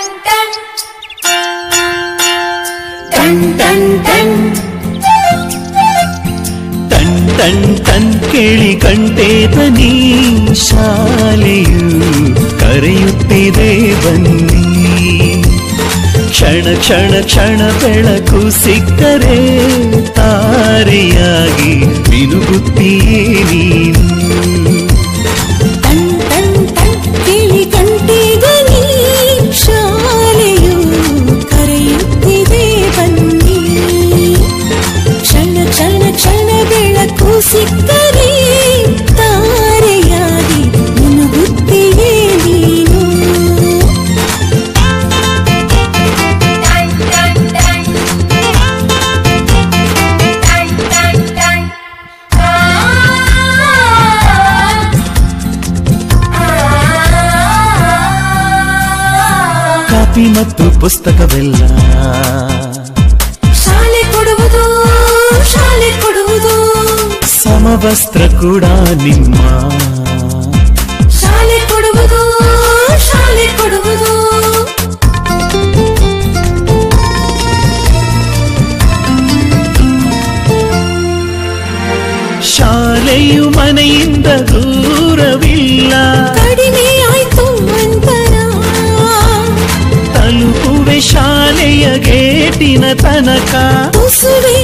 ton ಟನ್ ಟನ್ ಟನ್ ಟನ್ ಟನ್ ಕೇಳಿ ಕಂಟೇತ ನೀ ಶಾಲೆಯು ಕರೆಯುತ್ತಿದೆ ಬನ್ನಿ ಕ್ಷಣ ಕ್ಷಣ ಕ್ಷಣ ಬೆಳಕು ಸಿಕ್ಕರೆ ತಾರೆಯಾಗಿ ಮಿನುಗುತ್ತೀಯೇ ನೀನು ಟನ್ ಟನ್ ಟನ್ ಕೇಳಿ ಕಂಠೀಗ ನೀ ಶಾಲೆಯು ಕರೆಯುತ್ತಿದೆ ಬನ್ನಿ ಕ್ಷಣ ಕ್ಷಣ ಕ್ಷಣ ಬೆಳಕು ಸಿಕ್ಕರೆ ತಾರೆಯಾಗಿ ಮುನುಗುತ್ತೀಯೇ ನೀನು ಕಾಪಿ ಮತ್ತು ಪುಸ್ತಕವೆಲ್ಲ ಶಾಲೆ ಕೊಡುವುದು ಶಾಲೆ ಕೊಡುವುದು ಸಮವಸ್ತ್ರ ಕೂಡ ನಿಮ್ಮ ಶಾಲೆ ಕೊಡುವುದು ಶಾಲೆ ಕೊಡುವುದು ಶಾಲೆಯು ಮನೆಯಿಂದ ದೂರವಿಲ್ಲ ಕಡಿಮೆ ಆಯ್ತು ಅಂತರ ತಲುಪುವೆ ಶಾಲೆಯ ಗೇಟಿನ ತನಕ ತುಸುವೆ